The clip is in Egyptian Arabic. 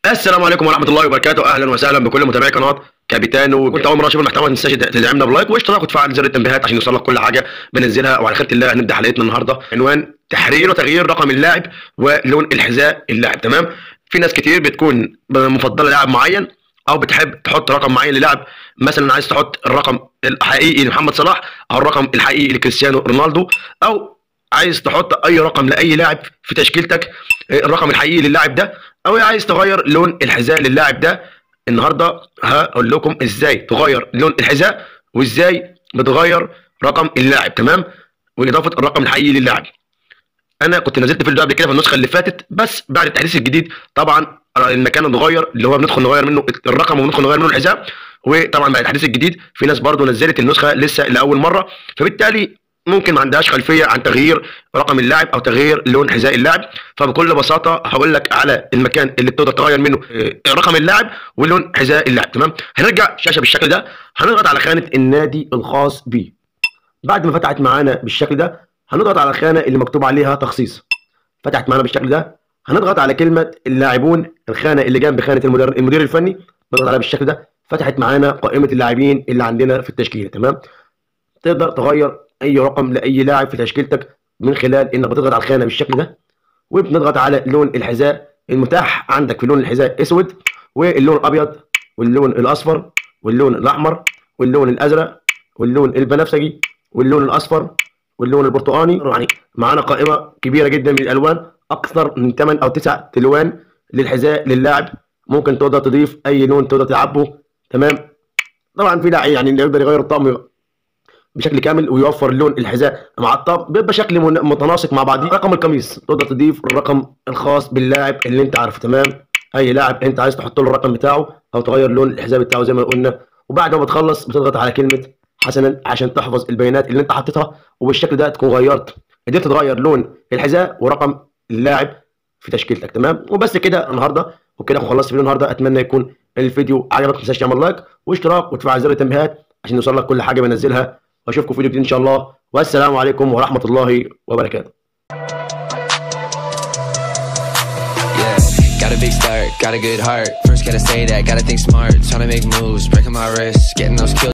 السلام عليكم ورحمه الله وبركاته اهلا وسهلا بكل متابعي قناه كابيتانو وكنت اول مره اشوف المحتوى ما تنساش تدعمنا بلايك واشتراك وتفعل زر التنبيهات عشان يوصلك كل حاجه بنزلها وعلى خيره الله هنبدا حلقتنا النهارده عنوان تحرير وتغيير رقم اللاعب ولون الحذاء اللاعب تمام في ناس كتير بتكون مفضله لاعب معين او بتحب تحط رقم معين للاعب مثلا عايز تحط الرقم الحقيقي لمحمد صلاح او الرقم الحقيقي لكريستيانو رونالدو او عايز تحط اي رقم لاي لاعب في تشكيلتك الرقم الحقيقي للاعب ده او عايز تغير لون الحذاء للاعب ده النهارده هقول لكم ازاي تغير لون الحذاء وازاي بتغير رقم اللاعب تمام واضافه الرقم الحقيقي للاعب انا كنت نزلت فيديو قبل كده في النسخه اللي فاتت بس بعد التحديث الجديد طبعا المكان اتغير اللي هو بندخل نغير منه الرقم وندخل نغير منه الحذاء وطبعا بعد التحديث الجديد في ناس برضو نزلت النسخه لسه لاول مره فبالتالي ممكن ما عندهاش خلفيه عن تغيير رقم اللاعب او تغيير لون حذاء اللاعب فبكل بساطه هقول لك على المكان اللي تقدر تغير منه رقم اللاعب ولون حذاء اللاعب تمام هنرجع الشاشه بالشكل ده هنضغط على خانه النادي الخاص بيه بعد ما فتحت معانا بالشكل ده هنضغط على الخانه اللي مكتوب عليها تخصيص فتحت معانا بالشكل ده هنضغط على كلمه اللاعبون الخانه اللي جنب خانه المدير المدير الفني نضغط عليها بالشكل ده فتحت معانا قائمه اللاعبين اللي عندنا في التشكيله تمام تقدر تغير اي رقم لاي لاعب في تشكيلتك من خلال انك بتضغط على الخانه بالشكل ده وبنضغط على لون الحذاء المتاح عندك في لون الحذاء اسود واللون الابيض واللون الاصفر واللون الاحمر واللون الازرق واللون البنفسجي واللون الاصفر واللون البرتقاني يعني معانا قائمه كبيره جدا من الالوان اكثر من 8 او 9 الوان للحذاء للاعب ممكن تقدر تضيف اي لون تقدر تلعبه تمام طبعا في لاعب يعني اللي يقدر يغير الطقم بشكل كامل ويوفر لون الحذاء مع الطقم بيبقى شكل متناسق مع بعضيه رقم القميص تقدر تضيف الرقم الخاص باللاعب اللي انت عارفه تمام اي لاعب انت عايز تحط له الرقم بتاعه او تغير لون الحذاء بتاعه زي ما قلنا وبعد ما بتخلص بتضغط على كلمه حسنا عشان تحفظ البيانات اللي انت حطيتها وبالشكل ده تكون غيرت قدرت تغير لون الحذاء ورقم اللاعب في تشكيلتك تمام وبس كده النهارده وكده خلصت فيديو النهارده اتمنى يكون الفيديو عجبك ما تنساش تعمل لايك واشتراك وتفعل زر التنبيهات عشان يوصل لك كل حاجه بنزلها واشوفكم في فيديو جديد ان شاء الله والسلام عليكم ورحمه الله وبركاته Got a big start, got a good heart. First gotta say that, gotta think smart. Trying to make moves, breaking my wrist, getting those kills.